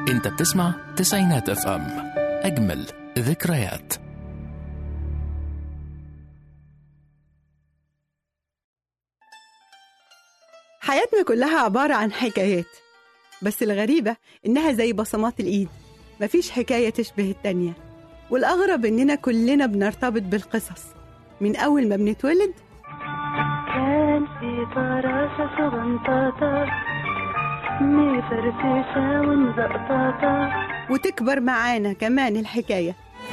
انت بتسمع تسعينات اف ام اجمل ذكريات حياتنا كلها عبارة عن حكايات بس الغريبة إنها زي بصمات الإيد مفيش حكاية تشبه التانية والأغرب إننا كلنا بنرتبط بالقصص من أول ما بنتولد كان في فراشة صغنطاطة مفرفشة ومزقطاطة وتكبر معانا كمان الحكاية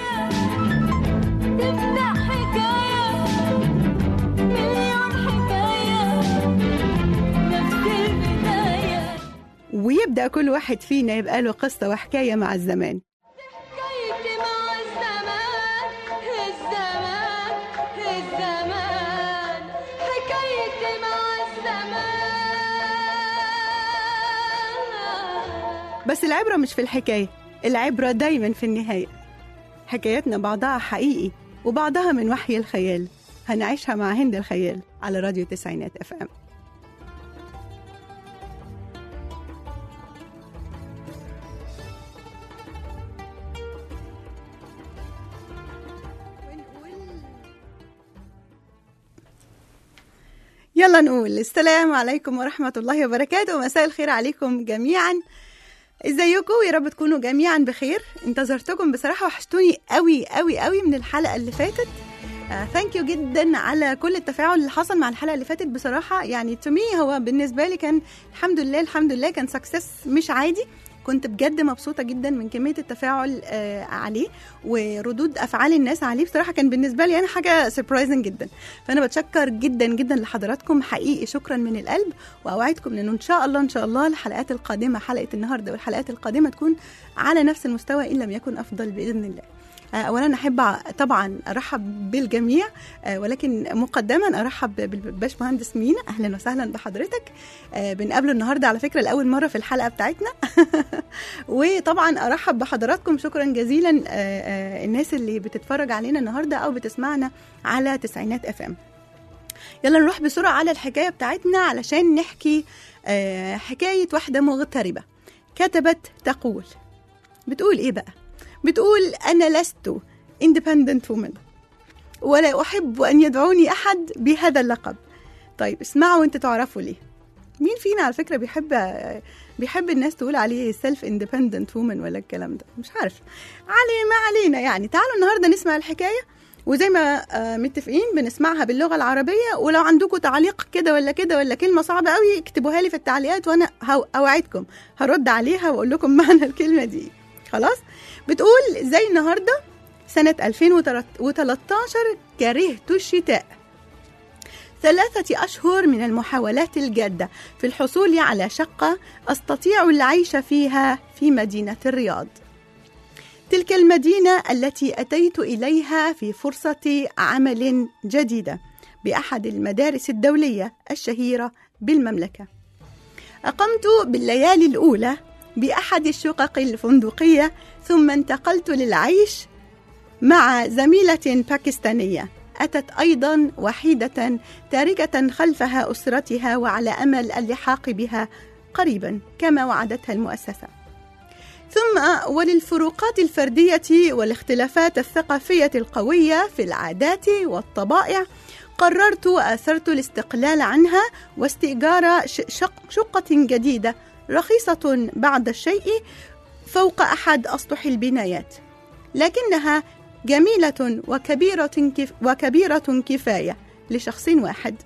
تبدأ حكاية مليون حكاية نفس البداية ويبدأ كل واحد فينا يبقى له قصة وحكاية مع الزمان حكايتي مع الزمان الزمان الزمان حكايتي مع الزمان بس العبرة مش في الحكاية العبرة دايما في النهاية حكاياتنا بعضها حقيقي وبعضها من وحي الخيال هنعيشها مع هند الخيال على راديو تسعينات اف ام يلا نقول السلام عليكم ورحمة الله وبركاته ومساء الخير عليكم جميعا ازيكم يا رب تكونوا جميعا بخير انتظرتكم بصراحة وحشتوني قوي قوي قوي من الحلقة اللي فاتت ثانك يو جدا على كل التفاعل اللي حصل مع الحلقة اللي فاتت بصراحة يعني تو مي هو بالنسبة لي كان الحمد لله الحمد لله كان سكسس مش عادي كنت بجد مبسوطة جدا من كمية التفاعل آه عليه وردود أفعال الناس عليه بصراحة كان بالنسبة لي أنا حاجة سربرايزنج جدا فأنا بتشكر جدا جدا لحضراتكم حقيقي شكرا من القلب وأوعدكم إنه إن شاء الله إن شاء الله الحلقات القادمة حلقة النهاردة والحلقات القادمة تكون على نفس المستوى إن لم يكن أفضل بإذن الله آه، اولا احب ع- طبعا ارحب بالجميع آه، ولكن مقدما ارحب بالباشمهندس مينا اهلا وسهلا بحضرتك آه، بنقابله النهارده على فكره لاول مره في الحلقه بتاعتنا وطبعا ارحب بحضراتكم شكرا جزيلا آه، آه، الناس اللي بتتفرج علينا النهارده او بتسمعنا على تسعينات اف ام يلا نروح بسرعه على الحكايه بتاعتنا علشان نحكي آه، حكايه واحده مغتربه كتبت تقول بتقول ايه بقى بتقول انا لست independent woman ولا احب ان يدعوني احد بهذا اللقب طيب اسمعوا وانتوا تعرفوا ليه مين فينا على فكره بيحب بيحب الناس تقول عليه سيلف اندبندنت وومن ولا الكلام ده مش عارف علي ما علينا يعني تعالوا النهارده نسمع الحكايه وزي ما آه، متفقين بنسمعها باللغه العربيه ولو عندكم تعليق كده ولا كده ولا كلمه صعبه قوي اكتبوها لي في التعليقات وانا هو- اوعدكم هرد عليها واقول لكم معنى الكلمه دي خلاص بتقول زي النهارده سنه 2013 كرهت الشتاء ثلاثة أشهر من المحاولات الجادة في الحصول على شقة أستطيع العيش فيها في مدينة الرياض. تلك المدينة التي أتيت إليها في فرصة عمل جديدة بأحد المدارس الدولية الشهيرة بالمملكة. أقمت بالليالي الأولى بأحد الشقق الفندقية ثم انتقلت للعيش مع زميلة باكستانية أتت أيضا وحيدة تاركة خلفها أسرتها وعلى أمل اللحاق بها قريبا كما وعدتها المؤسسة ثم وللفروقات الفردية والاختلافات الثقافية القوية في العادات والطبائع قررت وآثرت الاستقلال عنها واستئجار ش- شق شقة جديدة رخيصة بعض الشيء فوق أحد أسطح البنايات لكنها جميلة وكبيرة كف وكبيرة كفاية لشخص واحد.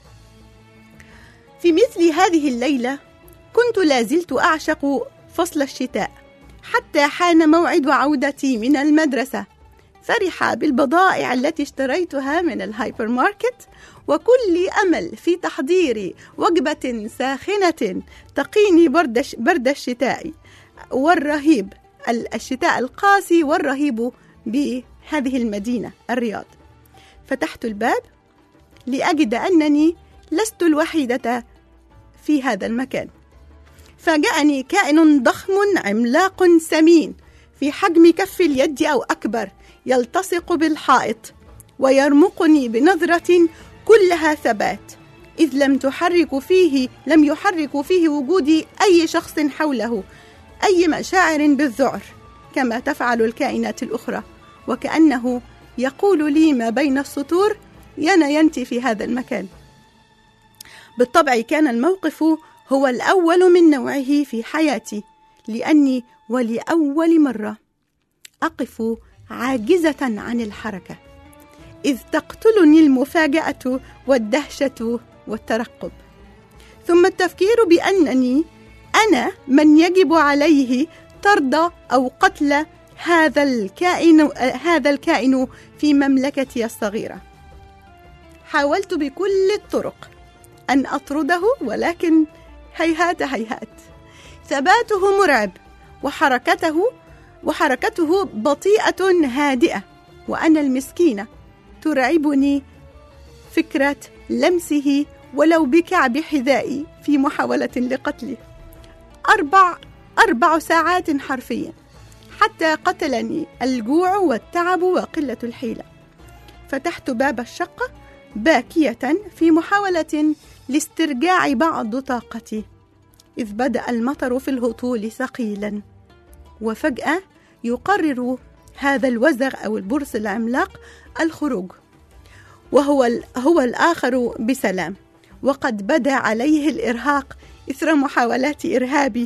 في مثل هذه الليلة كنت لازلت أعشق فصل الشتاء حتى حان موعد عودتي من المدرسة فرح بالبضائع التي اشتريتها من الهايبر ماركت وكل أمل في تحضير وجبة ساخنة تقيني برد الش- برد الشتاء والرهيب ال- الشتاء القاسي والرهيب بهذه المدينة الرياض فتحت الباب لأجد أنني لست الوحيدة في هذا المكان فاجأني كائن ضخم عملاق سمين في حجم كف اليد أو أكبر يلتصق بالحائط ويرمقني بنظرة كلها ثبات إذ لم تحرك فيه لم يحرك فيه وجود أي شخص حوله أي مشاعر بالذعر كما تفعل الكائنات الأخرى وكأنه يقول لي ما بين السطور ينا ينتي في هذا المكان بالطبع كان الموقف هو الأول من نوعه في حياتي لأني ولأول مرة أقف عاجزة عن الحركة إذ تقتلني المفاجأة والدهشة والترقب ثم التفكير بأنني أنا من يجب عليه طرد أو قتل هذا الكائن هذا الكائن في مملكتي الصغيرة حاولت بكل الطرق أن أطرده ولكن هيهات هيهات ثباته مرعب وحركته وحركته بطيئة هادئة وأنا المسكينة ترعبني فكرة لمسه ولو بكعب حذائي في محاولة لقتله أربع أربع ساعات حرفيا حتى قتلني الجوع والتعب وقلة الحيلة فتحت باب الشقة باكية في محاولة لاسترجاع بعض طاقتي إذ بدأ المطر في الهطول ثقيلا وفجأة يقرر هذا الوزغ أو البرص العملاق الخروج وهو هو الآخر بسلام وقد بدا عليه الإرهاق إثر محاولات إرهابي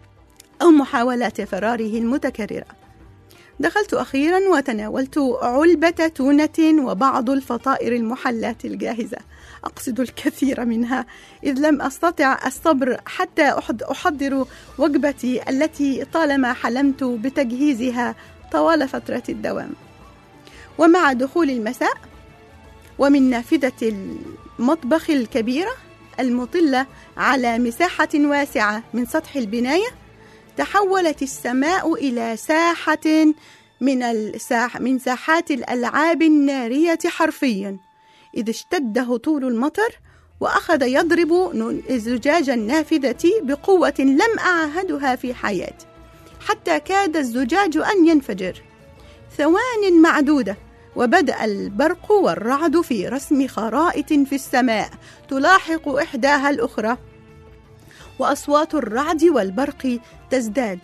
أو محاولات فراره المتكررة دخلت أخيرا وتناولت علبة تونة وبعض الفطائر المحلاة الجاهزة أقصد الكثير منها إذ لم أستطع الصبر حتى أحضر وجبتي التي طالما حلمت بتجهيزها طوال فترة الدوام ومع دخول المساء ومن نافذة المطبخ الكبيرة المطلة على مساحة واسعة من سطح البناية تحولت السماء إلى ساحة من الساح من ساحات الألعاب النارية حرفيا إذ اشتد هطول المطر وأخذ يضرب زجاج النافذة بقوة لم أعهدها في حياتي حتى كاد الزجاج أن ينفجر ثوان معدودة وبدأ البرق والرعد في رسم خرائط في السماء تلاحق إحداها الأخرى وأصوات الرعد والبرق تزداد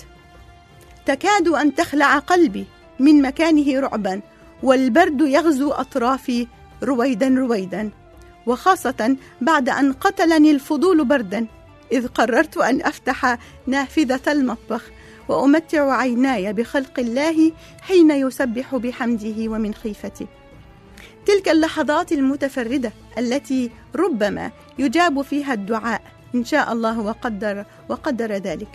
تكاد أن تخلع قلبي من مكانه رعبا والبرد يغزو أطرافي رويدا رويدا وخاصة بعد أن قتلني الفضول بردا إذ قررت أن أفتح نافذة المطبخ وأمتع عيناي بخلق الله حين يسبح بحمده ومن خيفته تلك اللحظات المتفردة التي ربما يجاب فيها الدعاء إن شاء الله وقدر وقدر ذلك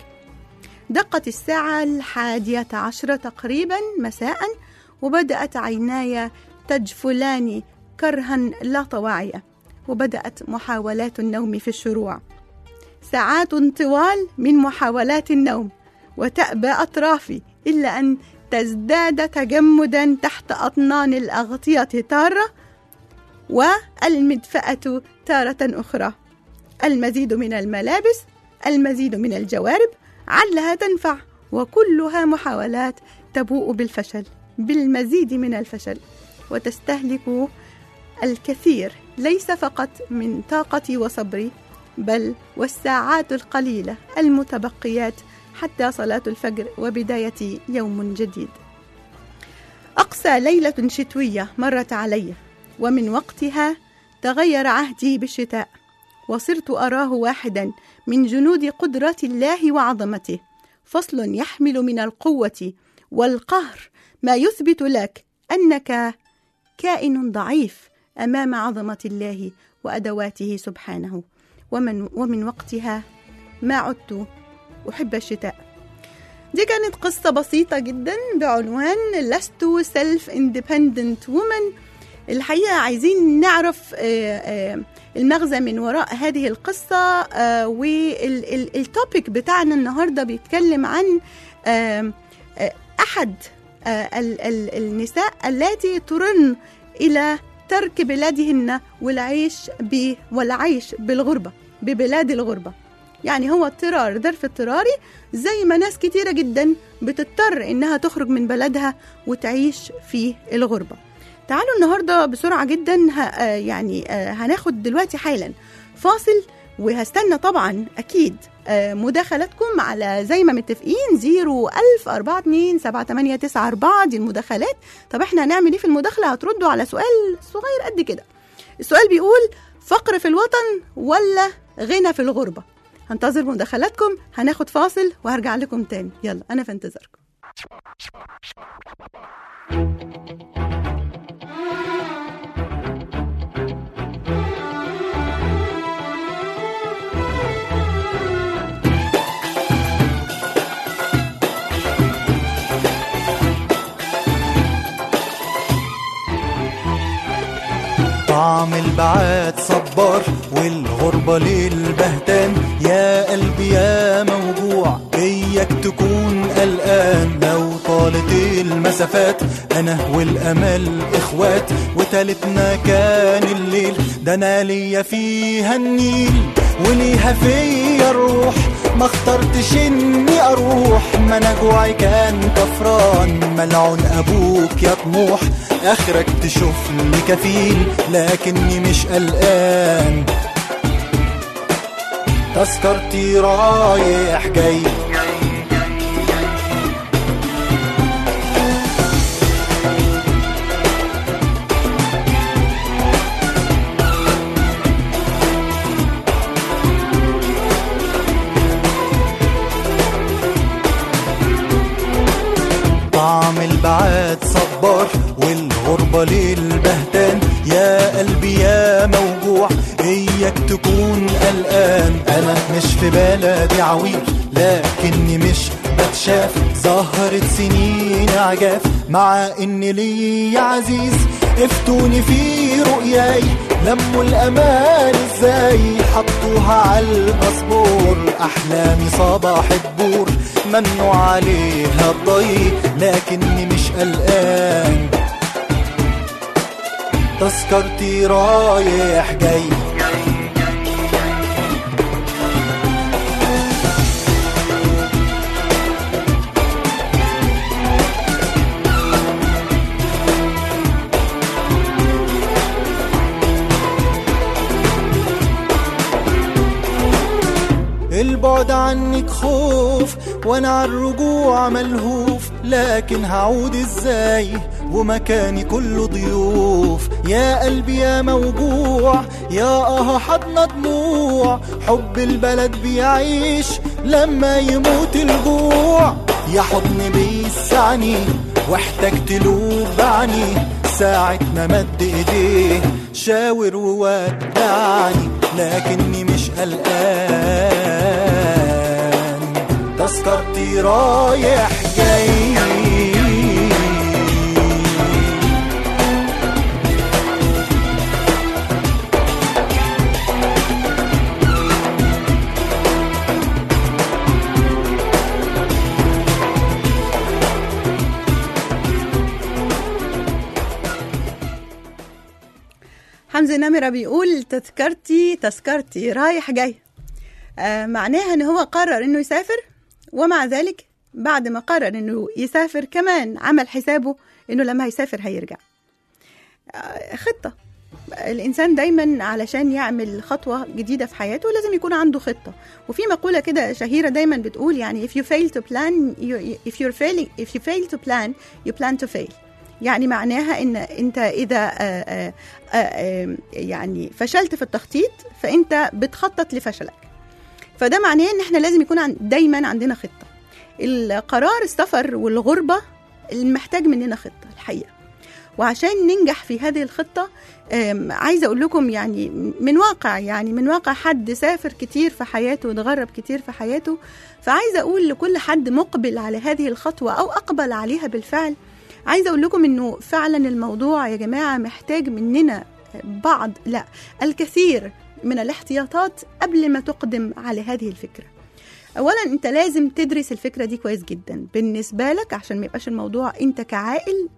دقت الساعة الحادية عشرة تقريبا مساء وبدأت عيناي تجفلان كرها لا طواعية وبدأت محاولات النوم في الشروع ساعات طوال من محاولات النوم وتأبى أطرافي إلا أن تزداد تجمدا تحت أطنان الأغطية تارة والمدفأة تارة أخرى المزيد من الملابس المزيد من الجوارب علها تنفع وكلها محاولات تبوء بالفشل بالمزيد من الفشل وتستهلك الكثير ليس فقط من طاقتي وصبري بل والساعات القليله المتبقيات حتى صلاه الفجر وبدايه يوم جديد اقسى ليله شتويه مرت علي ومن وقتها تغير عهدي بالشتاء وصرت اراه واحدا من جنود قدره الله وعظمته فصل يحمل من القوه والقهر ما يثبت لك انك كائن ضعيف امام عظمه الله وادواته سبحانه ومن ومن وقتها ما عدت احب الشتاء دي كانت قصة بسيطة جدا بعنوان لست سيلف اندبندنت وومن الحقيقة عايزين نعرف المغزى من وراء هذه القصة والتوبيك بتاعنا النهاردة بيتكلم عن أحد النساء التي ترن إلى ترك بلادهن والعيش ب والعيش بالغربة ببلاد الغربة يعني هو اضطرار ظرف اضطراري زي ما ناس كتيرة جدا بتضطر إنها تخرج من بلدها وتعيش في الغربة تعالوا النهاردة بسرعة جدا يعني هناخد دلوقتي حالا فاصل وهستنى طبعا أكيد آه، مداخلاتكم على زي ما متفقين 01000 42 7894 دي المداخلات طب احنا هنعمل ايه في المداخله هتردوا على سؤال صغير قد كده السؤال بيقول فقر في الوطن ولا غنى في الغربه هنتظر مداخلاتكم هناخد فاصل وهرجع لكم تاني يلا انا في انتظاركم طعم البعاد صبار والغربة للبهتان يا قلبي يا موجوع اياك تكون قلقان لو طالت المسافات انا والامل اخوات وتالتنا كان الليل ده انا ليا فيها النيل وليها فيا الروح ما اخترتش اني اروح ما انا جوعي كان كفران ملعون ابوك يا طموح اخرك تشوف لي كفيل لكني مش قلقان تذكرتي رايح جاي طعم البعاد صبار والغربة للبهتان يا قلبي يا موجوع اياك تكون قلقان انا مش في بلدي عويل لكني مش بتشاف ظهرت سنين عجاف مع ان لي عزيز افتوني في رؤياي لموا الامان ازاي حطوها على الباسبور احلامي صباح الدور ممنوع عليها الضي لكني مش قلقان تذكرتي رايح جاي البعد عنك خوف وانا على الرجوع ملهوف لكن هعود ازاي ومكاني كله ضيوف يا قلبي يا موجوع يا اه حضن دموع حب البلد بيعيش لما يموت الجوع يا حضن بيسعني واحتجت له بعني ساعة ما مد ايديه شاور وودعني لكني مش قلقان تذكرتي رايح جاي حمزة نمرة بيقول تذكرتي تذكرتي رايح جاي آه معناها ان هو قرر انه يسافر ومع ذلك بعد ما قرر انه يسافر كمان عمل حسابه انه لما هيسافر هيرجع آه خطة الانسان دايما علشان يعمل خطوه جديده في حياته لازم يكون عنده خطه وفي مقوله كده شهيره دايما بتقول يعني if you fail to plan you, if you're failing if you fail to plan you plan to fail يعني معناها ان انت اذا آآ آآ يعني فشلت في التخطيط فانت بتخطط لفشلك فده معناه ان احنا لازم يكون عن دايما عندنا خطه القرار السفر والغربه محتاج مننا خطه الحقيقه وعشان ننجح في هذه الخطة عايزة أقول لكم يعني من واقع يعني من واقع حد سافر كتير في حياته وتغرب كتير في حياته فعايزة أقول لكل حد مقبل على هذه الخطوة أو أقبل عليها بالفعل عايزة أقول لكم إنه فعلا الموضوع يا جماعة محتاج مننا بعض لا الكثير من الاحتياطات قبل ما تقدم على هذه الفكرة اولا انت لازم تدرس الفكره دي كويس جدا بالنسبه لك عشان ما يبقاش الموضوع انت كعائل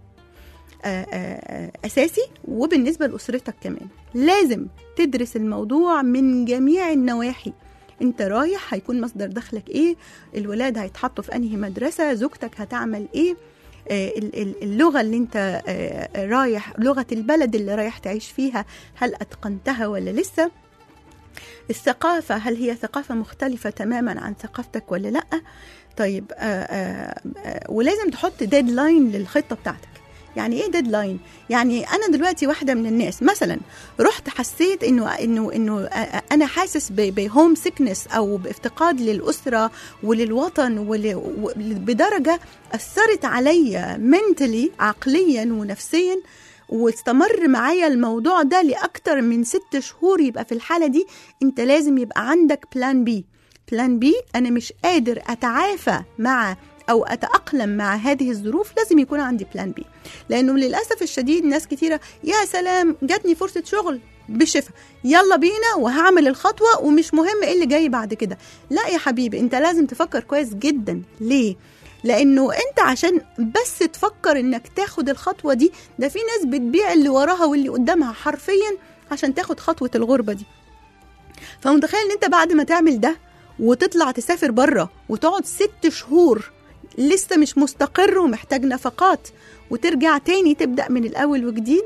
اساسي وبالنسبه لاسرتك كمان لازم تدرس الموضوع من جميع النواحي انت رايح هيكون مصدر دخلك ايه الولاد هيتحطوا في انهي مدرسه زوجتك هتعمل ايه اللغة اللي انت رايح لغة البلد اللي رايح تعيش فيها هل اتقنتها ولا لسه الثقافة هل هي ثقافة مختلفة تماما عن ثقافتك ولا لأ طيب آه آه آه ولازم تحط ديدلاين للخطة بتاعتك يعني ايه ديدلاين يعني انا دلوقتي واحده من الناس مثلا رحت حسيت انه انه انه آه، انا حاسس بهوم سيكنس او بافتقاد للاسره وللوطن ول- و- بدرجه اثرت عليا منتلي عقليا ونفسيا واستمر معايا الموضوع ده لاكتر من ست شهور يبقى في الحاله دي انت لازم يبقى عندك بلان بي بلان بي انا مش قادر اتعافى مع او اتاقلم مع هذه الظروف لازم يكون عندي بلان بي لانه للاسف الشديد ناس كتيره يا سلام جاتني فرصه شغل بشفا يلا بينا وهعمل الخطوه ومش مهم ايه اللي جاي بعد كده لا يا حبيبي انت لازم تفكر كويس جدا ليه لانه انت عشان بس تفكر انك تاخد الخطوه دي ده في ناس بتبيع اللي وراها واللي قدامها حرفيا عشان تاخد خطوه الغربه دي فمتخيل ان انت بعد ما تعمل ده وتطلع تسافر بره وتقعد ست شهور لسه مش مستقر ومحتاج نفقات وترجع تاني تبدأ من الأول وجديد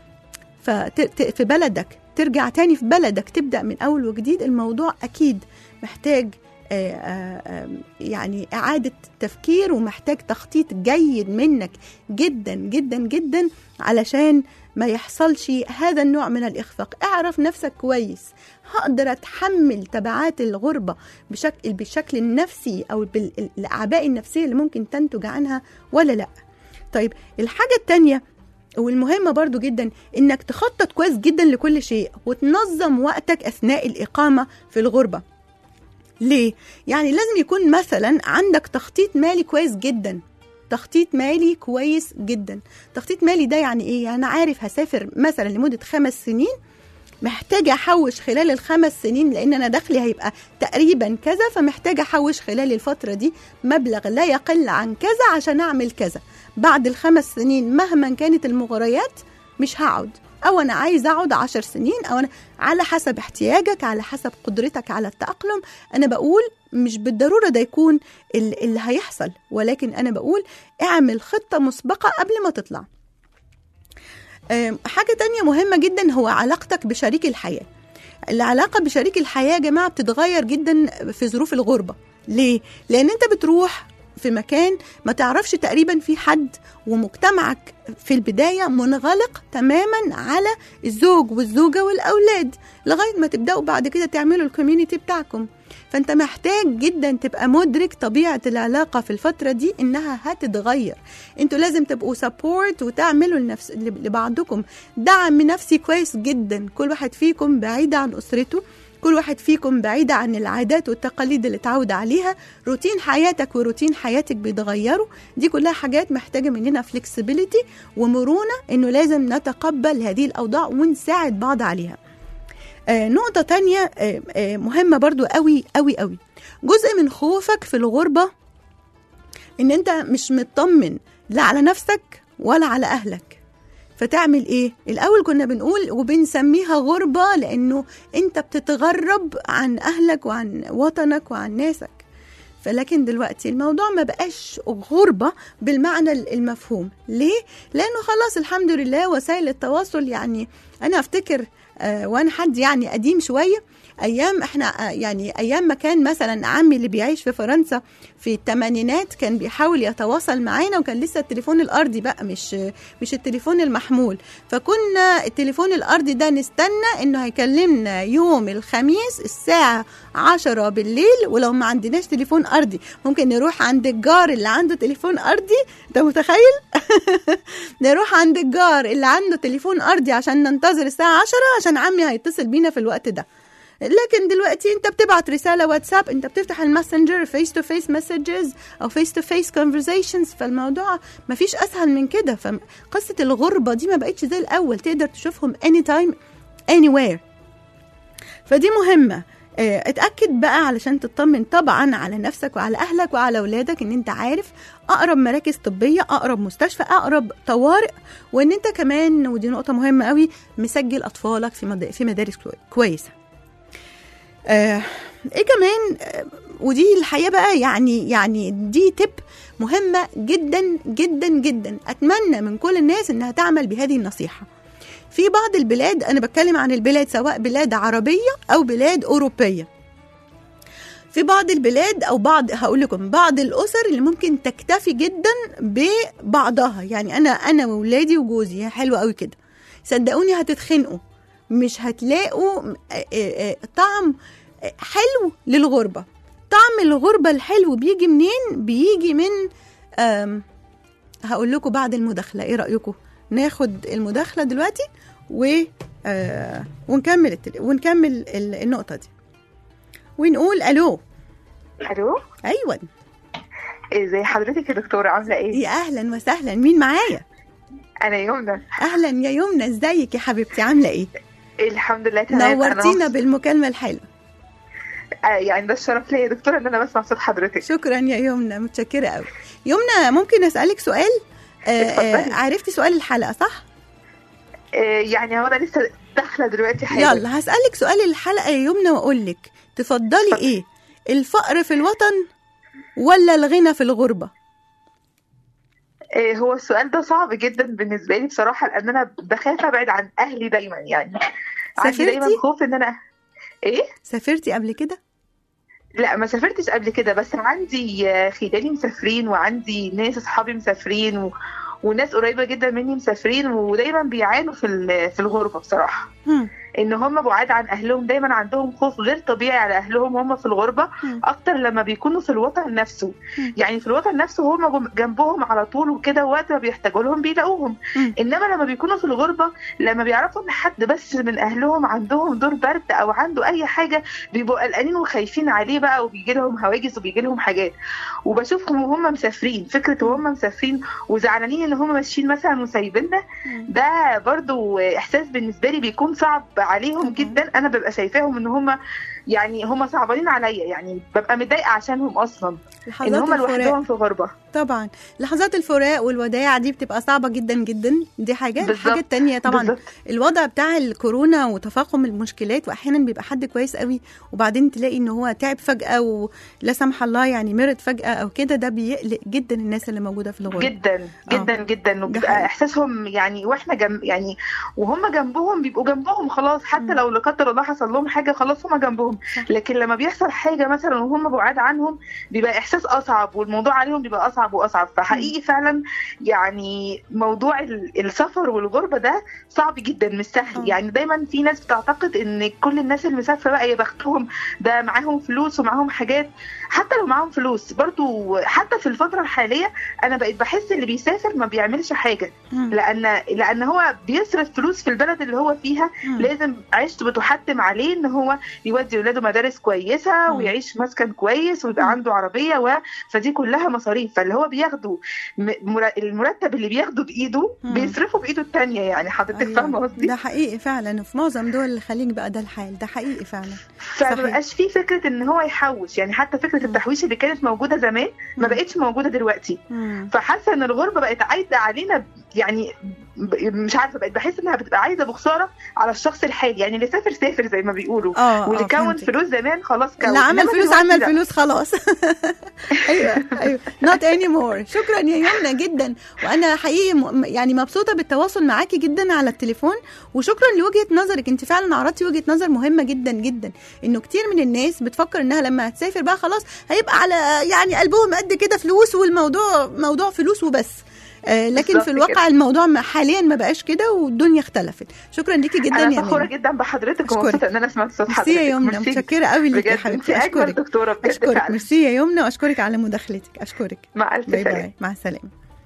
فت- ت- في بلدك ترجع تاني في بلدك تبدأ من أول وجديد الموضوع أكيد محتاج آه، آه، آه، يعني إعادة تفكير ومحتاج تخطيط جيد منك جدا جدا جدا علشان ما يحصلش هذا النوع من الإخفاق اعرف نفسك كويس هقدر أتحمل تبعات الغربة بشكل بالشكل النفسي أو بالأعباء النفسية اللي ممكن تنتج عنها ولا لأ طيب الحاجة التانية والمهمة برضو جدا انك تخطط كويس جدا لكل شيء وتنظم وقتك اثناء الاقامة في الغربة ليه؟ يعني لازم يكون مثلا عندك تخطيط مالي كويس جدا تخطيط مالي كويس جدا تخطيط مالي ده يعني ايه؟ يعني أنا عارف هسافر مثلا لمدة خمس سنين محتاجة أحوش خلال الخمس سنين لأن أنا دخلي هيبقى تقريبا كذا فمحتاجة أحوش خلال الفترة دي مبلغ لا يقل عن كذا عشان أعمل كذا بعد الخمس سنين مهما كانت المغريات مش هقعد أو أنا عايز أقعد عشر سنين أو أنا على حسب احتياجك على حسب قدرتك على التأقلم أنا بقول مش بالضرورة ده يكون ال- اللي هيحصل ولكن أنا بقول اعمل خطة مسبقة قبل ما تطلع آم، حاجة تانية مهمة جدا هو علاقتك بشريك الحياة العلاقة بشريك الحياة يا جماعة بتتغير جدا في ظروف الغربة ليه؟ لأن أنت بتروح في مكان ما تعرفش تقريبا في حد ومجتمعك في البداية منغلق تماما على الزوج والزوجة والأولاد لغاية ما تبدأوا بعد كده تعملوا الكوميونيتي بتاعكم فانت محتاج جدا تبقى مدرك طبيعة العلاقة في الفترة دي انها هتتغير انتوا لازم تبقوا سبورت وتعملوا لنفس لبعضكم دعم نفسي كويس جدا كل واحد فيكم بعيد عن اسرته كل واحد فيكم بعيد عن العادات والتقاليد اللي اتعود عليها روتين حياتك وروتين حياتك بيتغيروا دي كلها حاجات محتاجة مننا فلكسبيليتي ومرونة انه لازم نتقبل هذه الاوضاع ونساعد بعض عليها آه نقطة تانية آه آه مهمة برضو قوي قوي قوي جزء من خوفك في الغربة ان انت مش مطمن لا على نفسك ولا على اهلك فتعمل ايه الاول كنا بنقول وبنسميها غربة لانه انت بتتغرب عن اهلك وعن وطنك وعن ناسك فلكن دلوقتي الموضوع ما بقاش غربة بالمعنى المفهوم ليه؟ لأنه خلاص الحمد لله وسائل التواصل يعني أنا أفتكر آه وأنا حد يعني قديم شوية ايام احنا آه يعني ايام ما كان مثلا عمي اللي بيعيش في فرنسا في الثمانينات كان بيحاول يتواصل معانا وكان لسه التليفون الارضي بقى مش مش التليفون المحمول فكنا التليفون الارضي ده نستنى انه هيكلمنا يوم الخميس الساعه 10 بالليل ولو ما عندناش تليفون ارضي ممكن نروح عند الجار اللي عنده تليفون ارضي انت متخيل نروح عند الجار اللي عنده تليفون ارضي عشان ننتظر الساعه 10 عشان عمي هيتصل بينا في الوقت ده لكن دلوقتي انت بتبعت رساله واتساب انت بتفتح الماسنجر فيس تو فيس مسجز او فيس تو فيس كونفرزيشنز فالموضوع ما فيش اسهل من كده فقصه الغربه دي ما بقتش زي الاول تقدر تشوفهم اني تايم اني وير فدي مهمه اه اتاكد بقى علشان تطمن طبعا على نفسك وعلى اهلك وعلى اولادك ان انت عارف اقرب مراكز طبيه اقرب مستشفى اقرب طوارئ وان انت كمان ودي نقطه مهمه قوي مسجل اطفالك في في مدارس كويسه آه ايه كمان آه ودي الحقيقه بقى يعني يعني دي تip مهمه جدا جدا جدا اتمنى من كل الناس انها تعمل بهذه النصيحه في بعض البلاد انا بتكلم عن البلاد سواء بلاد عربيه او بلاد اوروبيه في بعض البلاد او بعض هقول لكم بعض الاسر اللي ممكن تكتفي جدا ببعضها يعني انا انا واولادي وجوزي حلو قوي كده صدقوني هتتخنقوا مش هتلاقوا آه، آه، آه، طعم آه، حلو للغربه طعم الغربه الحلو بيجي منين بيجي من آم، هقول لكم بعد المداخله ايه رايكم ناخد المداخله دلوقتي و آه ونكمل التل... ونكمل ال- النقطه دي ونقول الو الو ايوه ازي حضرتك يا دكتوره عامله ايه يا اهلا وسهلا مين معايا انا يمنى اهلا يا يمنى ازيك يا حبيبتي عامله ايه الحمد لله تمام أنا نورتينا مبس- بالمكالمه الحلوه آه، يعني ده الشرف ليا يا دكتوره ان انا بسمع صوت حضرتك شكرا يا يمنى متشكره قوي يمنى ممكن اسالك سؤال آه آه اتفضلي. عرفتي سؤال الحلقه صح آه، يعني هو انا لسه داخله دلوقتي حاجه يلا هسالك سؤال الحلقه يا يمنى واقول لك تفضلي اتفضلي. ايه الفقر في الوطن ولا الغنى في الغربه آه، هو السؤال ده صعب جدا بالنسبه لي بصراحه لان انا بخاف ابعد عن اهلي دايما يعني عندي سافرتي؟ دايما خوف ان انا ايه سافرتي قبل كده لا ما سافرتش قبل كده بس عندي آه، خلاني مسافرين وعندي ناس اصحابي مسافرين و... وناس قريبه جدا مني مسافرين ودايما بيعانوا في ال- في الغربه بصراحه هم. ان هم بعاد عن اهلهم دايما عندهم خوف غير طبيعي على اهلهم هم في الغربه مم. اكتر لما بيكونوا في الوطن نفسه مم. يعني في الوطن نفسه هم جم- جنبهم على طول وكده وقت ما بيحتاجوا لهم بيلاقوهم مم. انما لما بيكونوا في الغربه لما بيعرفوا ان حد بس من اهلهم عندهم دور برد او عنده اي حاجه بيبقوا قلقانين وخايفين عليه بقى وبيجي لهم هواجس وبيجي لهم حاجات وبشوفهم وهم مسافرين فكره وهم مسافرين وزعلانين ان هم ماشيين مثلا وسايبيننا ده برضو احساس بالنسبه لي بيكون صعب عليهم طبعاً. جدا انا ببقى شايفاهم ان هم يعني هم صعبانين عليا يعني ببقى متضايقه عشانهم اصلا ان لحظات هم الفراق لوحدهم في غربه طبعا لحظات الفراق والوداع دي بتبقى صعبة جدا جدا دي حاجة بالظبط. الحاجة التانية طبعا بالظبط. الوضع بتاع الكورونا وتفاقم المشكلات واحيانا بيبقى حد كويس قوي وبعدين تلاقي ان هو تعب فجأة ولا سمح الله يعني مرض فجأة او كده ده بيقلق جدا الناس اللي موجودة في الغربة جدا جدا جدا حقيقي. وبيبقى احساسهم يعني واحنا جنب يعني وهم جنبهم بيبقوا جنبهم خلاص حتى مم. لو لا قدر الله حصل لهم حاجه خلاص هم جنبهم صح. لكن لما بيحصل حاجه مثلا وهم بعاد عنهم بيبقى احساس اصعب والموضوع عليهم بيبقى اصعب واصعب فحقيقي فعلا يعني موضوع ال- السفر والغربه ده صعب جدا مش آه. سهل يعني دايما في ناس بتعتقد ان كل الناس المسافره بقى يا بختهم ده معاهم فلوس ومعاهم حاجات حتى لو معاهم فلوس برضو حتى في الفتره الحاليه انا بقيت بحس اللي بيسافر ما بيعملش حاجه مم. لان لان هو بيصرف فلوس في البلد اللي هو فيها مم. لازم عيشته بتحتم عليه ان هو يودي ولاده مدارس كويسه مم. ويعيش في مسكن كويس ويبقى مم. عنده عربيه و... فدي كلها مصاريف فاللي هو بياخده م... مر- المرتب اللي بياخده بايده مم. بيصرفه بايده التانية يعني حضرتك أيوة. فاهمه قصدي ده حقيقي فعلا في معظم دول الخليج بقى ده الحال ده حقيقي فعلا صحيح. فمبقاش في فكره ان هو يحوش يعني حتى فكره مم. التحويش اللي كانت موجوده زمان ما مم. بقتش موجوده دلوقتي مم. فحاسه ان الغربه بقت عايده علينا ب- يعني ب- مش عارفه بقت بحس انها بتبقى عايزه بخساره على الشخص الحالي يعني اللي سافر سافر زي ما بيقولوا اه واللي آه، كون فهمتك. فلوس زمان خلاص كون اللي عمل إنما فلوس دلوقتي عمل لا. فلوس خلاص ايوه ايوه not anymore شكرا يا يمنى جدا وانا حقيقي م- يعني مبسوطه بالتواصل معاكي جدا على التليفون وشكرا لوجهه نظرك انت فعلا عرضتي وجهه نظر مهمه جدا جدا انه كتير من الناس بتفكر انها لما هتسافر بقى خلاص هيبقى على يعني قلبهم قد كده فلوس والموضوع موضوع فلوس وبس آه لكن بالظبط في الواقع كده. الموضوع ما- حاليا ما بقاش كده والدنيا اختلفت شكرا ليكي جدا يا انا فخوره منى جدا بحضرتك أشكرك. ومبسوطه ان انا سمعت صوت ميرسي حضرتك يا يمنى ميرسي. متشكره قوي ليكي يا بجد انت حبيبتي اجمل اشكرك دكتوره بجد اشكرك فعلا ميرسي يا يمنى واشكرك على مداخلتك اشكرك مع الف باي سلامه باي مع السلامه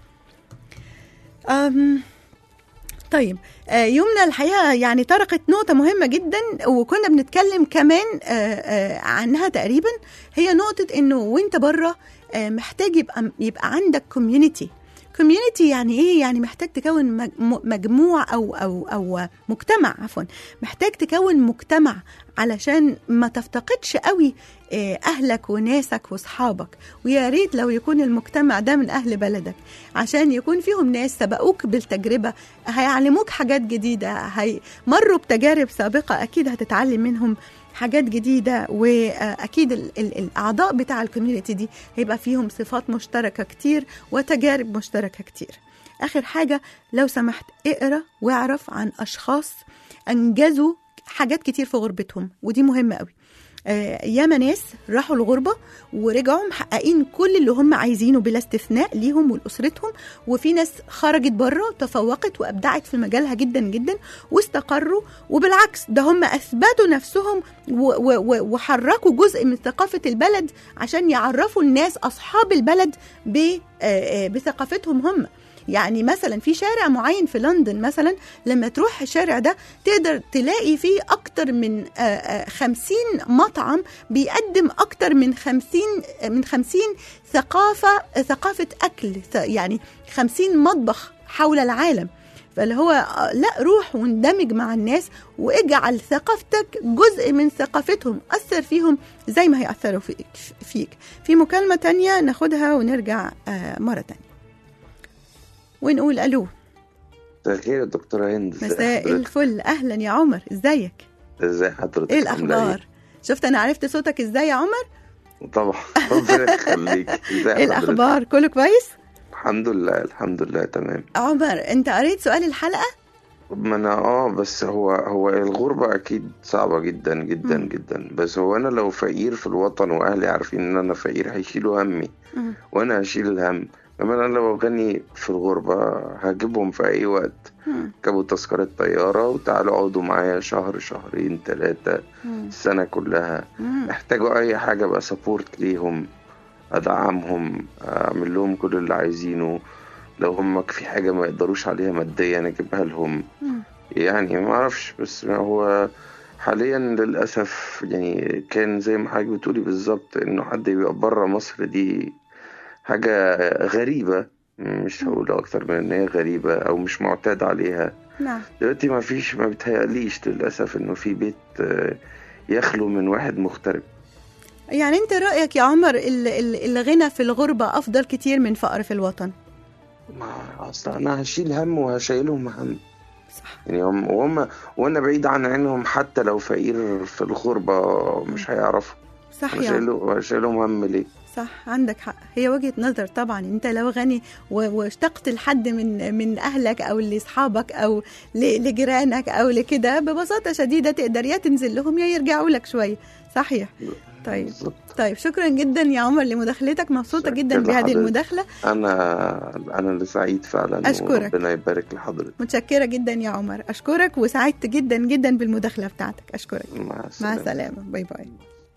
أم طيب آه، يمنى الحقيقه يعني طرقت نقطه مهمه جدا وكنا بنتكلم كمان آه، آه، عنها تقريبا هي نقطه انه وانت بره آه، محتاج يبقى يبقى عندك كوميونتي كوميونتي يعني ايه يعني محتاج تكون مج- م- مجموع او او او مجتمع عفوا محتاج تكون مجتمع علشان ما تفتقدش قوي آه، اهلك وناسك واصحابك ويا ريت لو يكون المجتمع ده من اهل بلدك عشان يكون فيهم ناس سبقوك بالتجربه هيعلموك حاجات جديده هي مروا بتجارب سابقه اكيد هتتعلم منهم حاجات جديده واكيد ال- ال- الاعضاء بتاع الكوميونتي دي هيبقى فيهم صفات مشتركه كتير وتجارب مشتركه كتير اخر حاجه لو سمحت اقرا واعرف عن اشخاص انجزوا حاجات كتير في غربتهم ودي مهمه قوي آه، ياما ناس راحوا الغربة ورجعوا محققين كل اللي هم عايزينه بلا استثناء ليهم ولأسرتهم وفي ناس خرجت بره تفوقت وأبدعت في مجالها جدا جدا واستقروا وبالعكس ده هم أثبتوا نفسهم و- و- و- وحركوا جزء من ثقافة البلد عشان يعرفوا الناس أصحاب البلد ب- آه، آه، بثقافتهم هم يعني مثلا في شارع معين في لندن مثلا لما تروح الشارع ده تقدر تلاقي فيه أكتر من آه، آه، خمسين مطعم بيقدم أكتر من خمسين من خمسين ثقافة ثقافة أكل ث- يعني خمسين مطبخ حول العالم فاللي هو آه، لا روح واندمج مع الناس واجعل ثقافتك جزء من ثقافتهم أثر فيهم زي ما هيأثروا فيك, فيك. في مكالمة تانية ناخدها ونرجع آه، مرة تانية ونقول ألو مساء الخير يا دكتورة هند ازي مساء حضرتك؟ الفل أهلا يا عمر ازيك ازي حضرتك ايه عاملة الأخبار شفت أنا عرفت صوتك ازاي يا عمر ايه؟ طبعا ربنا يخليك ازي ايه حضرتك؟ الأخبار كله كويس الحمد لله الحمد لله تمام عمر انت قريت سؤال الحلقة ما انا اه بس هو هو الغربة اكيد صعبة جدا جدا مم. جدا بس هو انا لو فقير في الوطن واهلي عارفين ان انا فقير هيشيلوا همي مم. وانا هشيل الهم لما انا لو غني في الغربة هجيبهم في اي وقت مم. جابوا تذكرة طيارة وتعالوا اقعدوا معايا شهر شهرين ثلاثة مم. السنة كلها مم. احتاجوا اي حاجة بقى سبورت ليهم ادعمهم اعمل لهم كل اللي عايزينه لو هم في حاجة ما يقدروش عليها ماديا اجيبها لهم مم. يعني ما اعرفش بس هو حاليا للأسف يعني كان زي ما حضرتك بتقولي بالظبط انه حد يبقى بره مصر دي حاجة غريبة مش هقول اكتر من ان هي غريبة او مش معتاد عليها نعم دلوقتي ما فيش ما بيتهيأليش للأسف انه في بيت آه، يخلو من واحد مغترب يعني انت رأيك يا عمر ال- ال- الغنى في الغربة أفضل كتير من فقر في الوطن ما اصلا انا هشيل هم وهشيلهم هم صح يعني هم وهم وانا بعيد عن عينهم حتى لو فقير في الغربة مش هيعرفوا صح انا يعني شايله هشيلهم هم ليه صح عندك حق هي وجهة نظر طبعا انت لو غني و- واشتقت لحد من من اهلك او لاصحابك او ل- لجيرانك او لكده ببساطة شديدة تقدر يا تنزل لهم يا يرجعوا لك شوية صحيح طيب بالظبط طيب شكرا جدا يا عمر لمداخلتك مبسوطة شكرا جدا بهذه لحضرتك. المداخلة انا انا اللي سعيد فعلا أشكرك. وربنا يبارك لحضرتك متشكرة جدا يا عمر أشكرك وسعدت جدا جدا بالمداخلة بتاعتك أشكرك مع مع السلامة السلامة باي باي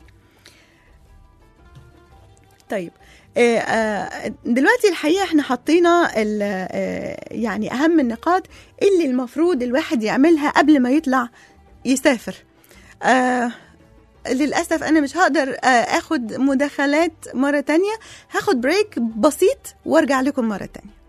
طيب آه، آه، دلوقتي الحقيقة احنا حطينا ال- آه، يعني أهم النقاط اللي المفروض الواحد يعملها قبل ما يطلع يسافر آه للأسف أنا مش هقدر آه أخد مداخلات مرة تانية هاخد بريك بسيط وارجع لكم مرة تانية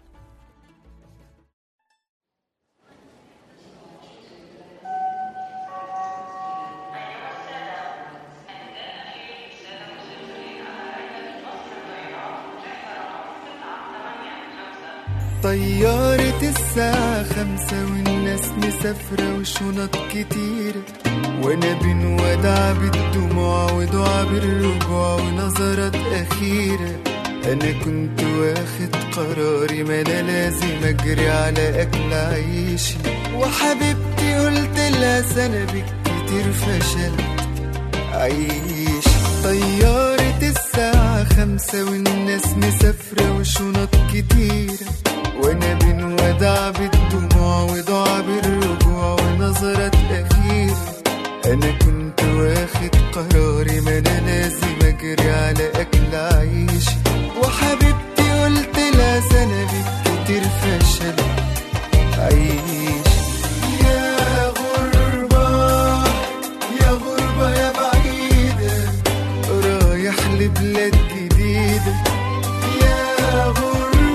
طيارة الساعة خمسة والناس مسافرة وشنط كتيرة وانا بنودع بالدموع ودعا بالرجوع ونظرات أخيرة أنا كنت واخد قراري ما أنا لازم أجري على أكل عيشي وحبيبتي قلت لها سنة بالكتير فشلت عيش طيارة الساعة خمسة والناس مسافرة وشنط كتيرة وانا بنودع بالدموع ودعا بالرجوع ونظرات أخيرة أنا كنت واخد قراري ما أنا لازم أجري على أكل عيشي وحبيبتي قلت لها سنة بالكتير فشل عيش يا غربة يا غربة يا بعيدة رايح لبلاد جديدة يا غربة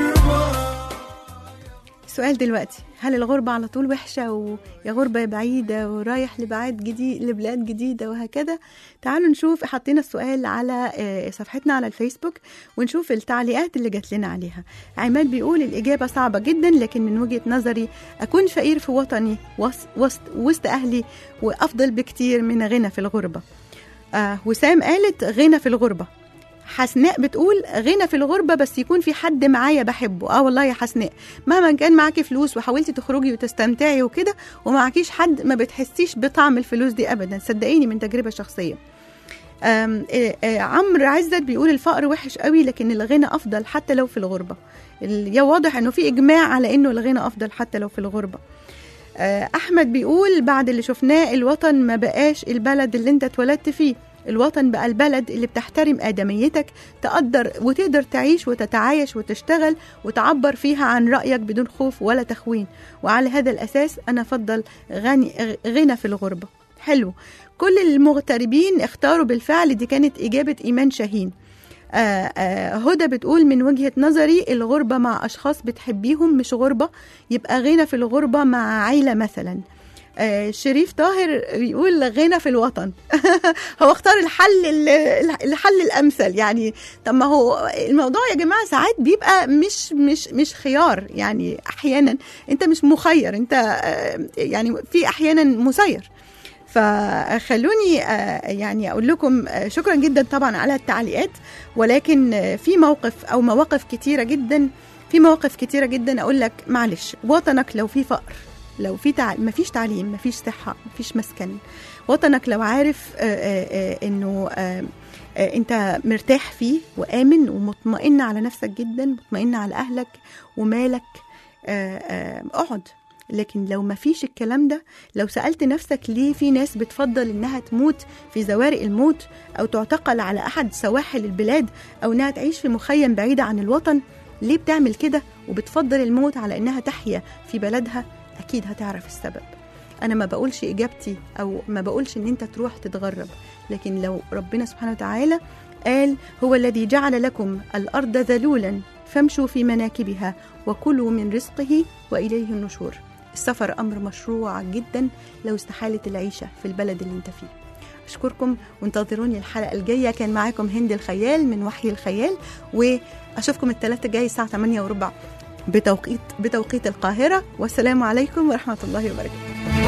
السؤال دلوقتي هل الغربة على طول وحشة ويا غربة بعيدة ورايح لبعاد جديد لبلاد جديدة وهكذا تعالوا نشوف حطينا السؤال على آه، صفحتنا على الفيسبوك ونشوف التعليقات اللي جات لنا عليها عماد بيقول الإجابة صعبة جدا لكن من وجهة نظري أكون فقير في وطني وسط, وسط, وسط أهلي وأفضل بكتير من غنى في الغربة آه وسام قالت غنى في الغربة حسناء بتقول غنى في الغربة بس يكون في حد معايا بحبه اه والله يا حسناء مهما كان معاكي فلوس وحاولتي تخرجي وتستمتعي وكده ومعكيش حد ما بتحسيش بطعم الفلوس دي ابدا صدقيني من تجربة شخصية آم، آه، آه، عمرو عزت بيقول الفقر وحش قوي لكن الغنى افضل حتى لو في الغربة ال- يا واضح انه في اجماع على انه الغنى افضل حتى لو في الغربة آه، احمد بيقول بعد اللي شفناه الوطن ما بقاش البلد اللي انت اتولدت فيه الوطن بقى البلد اللي بتحترم آدميتك تقدر وتقدر تعيش وتتعايش وتشتغل وتعبر فيها عن رأيك بدون خوف ولا تخوين وعلى هذا الأساس أنا أفضل غني غنى في الغربة حلو كل المغتربين اختاروا بالفعل دي كانت إجابة إيمان شاهين آه آه هدى بتقول من وجهة نظري الغربة مع أشخاص بتحبيهم مش غربة يبقى غنى في الغربة مع عيلة مثلا آه شريف طاهر بيقول غنى في الوطن هو اختار الحل ال- الحل الامثل يعني طب ما هو الموضوع يا جماعه ساعات بيبقى مش مش مش خيار يعني احيانا انت مش مخير انت آه، يعني في احيانا مسير فخلوني آه، يعني اقول لكم آه، شكرا جدا طبعا على التعليقات ولكن آه، في موقف او مواقف كتيره جدا في مواقف كتيره جدا اقول لك معلش وطنك لو في فقر لو في تع... مفيش تعليم مفيش صحه مفيش مسكن وطنك لو عارف آه، آه، آه، انه آه، آه، انت مرتاح فيه وامن ومطمئن على نفسك جدا مطمئن على اهلك ومالك آه، آه، اقعد لكن لو ما فيش الكلام ده لو سألت نفسك ليه في ناس بتفضل انها تموت في زوارق الموت او تعتقل على احد سواحل البلاد او انها تعيش في مخيم بعيدة عن الوطن ليه بتعمل كده وبتفضل الموت على انها تحيا في بلدها اكيد هتعرف السبب انا ما بقولش اجابتي او ما بقولش ان انت تروح تتغرب لكن لو ربنا سبحانه وتعالى قال هو الذي جعل لكم الارض ذلولا فامشوا في مناكبها وكلوا من رزقه واليه النشور السفر امر مشروع جدا لو استحالت العيشه في البلد اللي انت فيه اشكركم وانتظروني الحلقه الجايه كان معاكم هند الخيال من وحي الخيال واشوفكم الثلاثة الجاي الساعه 8 وربع بتوقيت بتوقيت القاهره والسلام عليكم ورحمه الله وبركاته